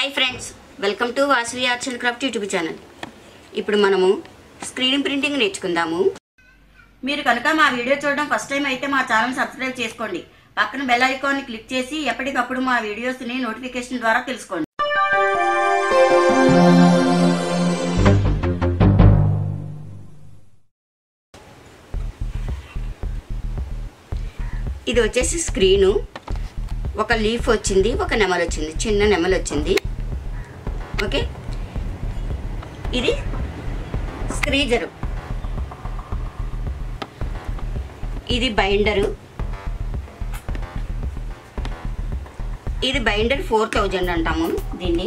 hi friends welcome to Vasavi arts and craft YouTube channel ఇప్పుడు మనము screen printing నేర్చుకుందాము మీరు కనుక మా వీడియో చూడడం ఫస్ట్ టైం అయితే మా ఛానల్ సబ్స్క్రైబ్ చేసుకోండి పక్కన బెల్ ఐకాన్ని క్లిక్ చేసి ఎప్పటికప్పుడు మా వీడియోస్ని నోటిఫికేషన్ ద్వారా తెలుసుకోండి ఇది వచ్చేసి స్క్రీను ఒక లీఫ్ వచ్చింది ఒక నెమలు వచ్చింది చిన్న నెమలు వచ్చింది ఓకే ఇది స్క్రీజరు ఇది బైండరు ఇది బైండర్ ఫోర్ థౌజండ్ అంటాము దీన్ని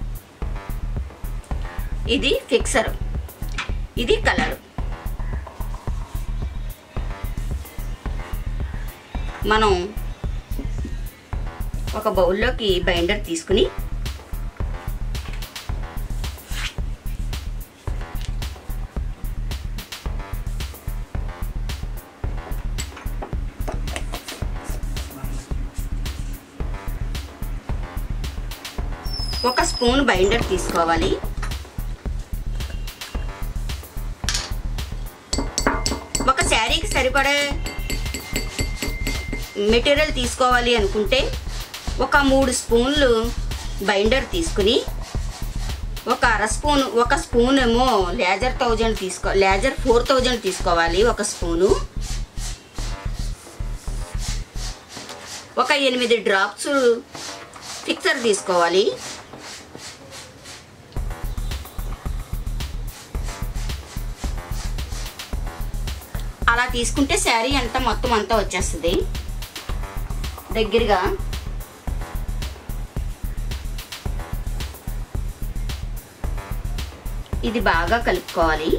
ఇది ఫిక్సర్ ఇది కలర్ మనం ఒక బౌల్లోకి బైండర్ తీసుకుని ఒక స్పూన్ బైండర్ తీసుకోవాలి ఒక శారీకి సరిపడే మెటీరియల్ తీసుకోవాలి అనుకుంటే ఒక మూడు స్పూన్లు బైండర్ తీసుకుని ఒక అర స్పూన్ ఒక స్పూన్ ఏమో లేజర్ థౌజండ్ తీసుకో లేజర్ ఫోర్ థౌజండ్ తీసుకోవాలి ఒక స్పూను ఒక ఎనిమిది డ్రాప్స్ ఫిక్సర్ తీసుకోవాలి అలా తీసుకుంటే శారీ అంతా మొత్తం అంతా వచ్చేస్తుంది దగ్గరగా ఇది బాగా కలుపుకోవాలి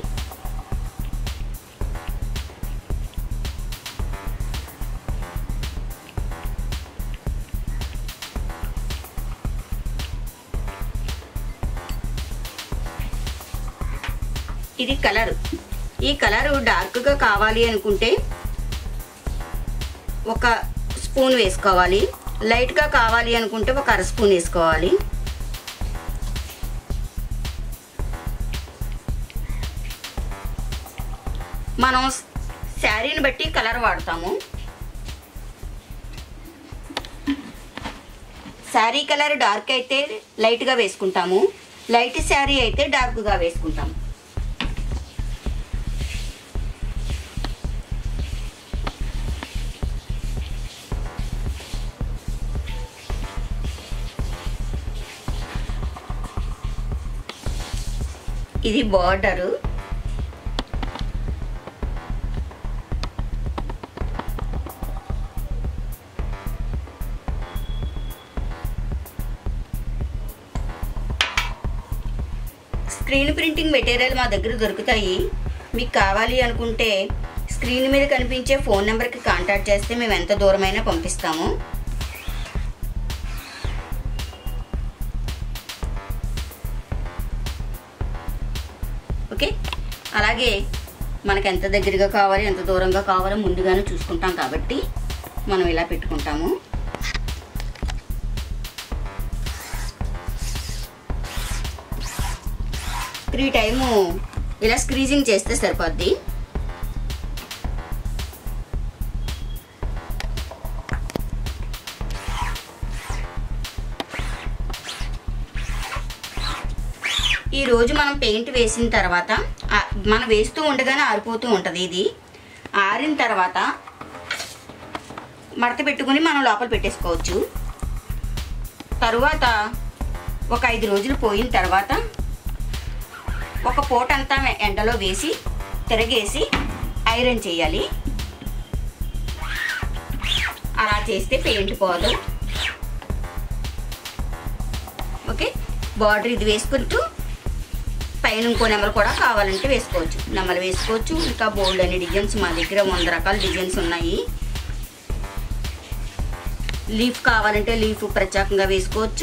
ఇది కలర్ ఈ కలర్ డార్క్గా కావాలి అనుకుంటే ఒక స్పూన్ వేసుకోవాలి లైట్గా కావాలి అనుకుంటే ఒక అర స్పూన్ వేసుకోవాలి మనం శారీని బట్టి కలర్ వాడతాము శారీ కలర్ డార్క్ అయితే లైట్గా వేసుకుంటాము లైట్ శారీ అయితే డార్క్గా వేసుకుంటాము ఇది బార్డరు స్క్రీన్ ప్రింటింగ్ మెటీరియల్ మా దగ్గర దొరుకుతాయి మీకు కావాలి అనుకుంటే స్క్రీన్ మీద కనిపించే ఫోన్ నెంబర్కి కాంటాక్ట్ చేస్తే మేము ఎంత దూరమైనా పంపిస్తాము ఓకే అలాగే మనకు ఎంత దగ్గరగా కావాలి ఎంత దూరంగా కావాలో ముందుగానే చూసుకుంటాం కాబట్టి మనం ఇలా పెట్టుకుంటాము త్రీ టైము ఇలా స్క్రీజింగ్ చేస్తే సరిపోద్ది ఈ రోజు మనం పెయింట్ వేసిన తర్వాత ఆ, మనం వేస్తూ ఉండగానే ఆరిపోతూ ఉంటుంది ఇది ఆరిన తర్వాత మడత పెట్టుకుని మనం లోపల పెట్టేసుకోవచ్చు తరువాత ఒక ఐదు రోజులు పోయిన తర్వాత ఒక పూట అంతా ఎండలో వేసి తిరగేసి ఐరన్ చేయాలి అలా చేస్తే పెయింట్ పోదు ఓకే బార్డర్ ఇది వేసుకుంటూ పైన ఇంకో నెమలు కూడా కావాలంటే వేసుకోవచ్చు నెమలు వేసుకోవచ్చు ఇంకా బోల్డ్ అనే డిజైన్స్ మా దగ్గర వంద రకాల డిజైన్స్ ఉన్నాయి లీఫ్ కావాలంటే లీఫ్ ప్రత్యేకంగా వేసుకోవచ్చు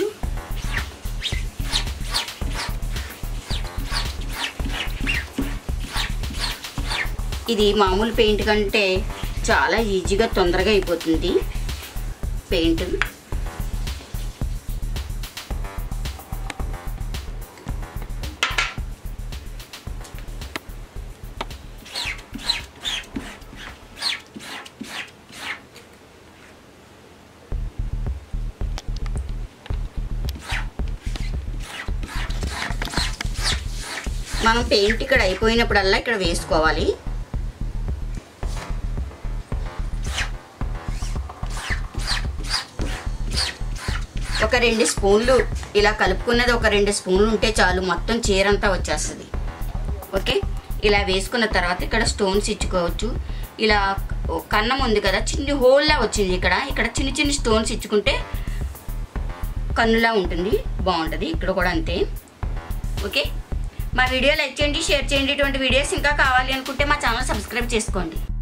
ఇది మామూలు పెయింట్ కంటే చాలా ఈజీగా తొందరగా అయిపోతుంది పెయింట్ మనం పెయింట్ ఇక్కడ అయిపోయినప్పుడల్లా ఇక్కడ వేసుకోవాలి ఒక రెండు స్పూన్లు ఇలా కలుపుకున్నది ఒక రెండు స్పూన్లు ఉంటే చాలు మొత్తం చీరంతా వచ్చేస్తుంది ఓకే ఇలా వేసుకున్న తర్వాత ఇక్కడ స్టోన్స్ ఇచ్చుకోవచ్చు ఇలా కన్నం ఉంది కదా చిన్న హోల్లా వచ్చింది ఇక్కడ ఇక్కడ చిన్న చిన్న స్టోన్స్ ఇచ్చుకుంటే కన్నులా ఉంటుంది బాగుంటుంది ఇక్కడ కూడా అంతే ఓకే మా వీడియో లైక్ చేయండి షేర్ చేయండి ఇటువంటి వీడియోస్ ఇంకా కావాలి అనుకుంటే మా ఛానల్ సబ్స్క్రైబ్ చేసుకోండి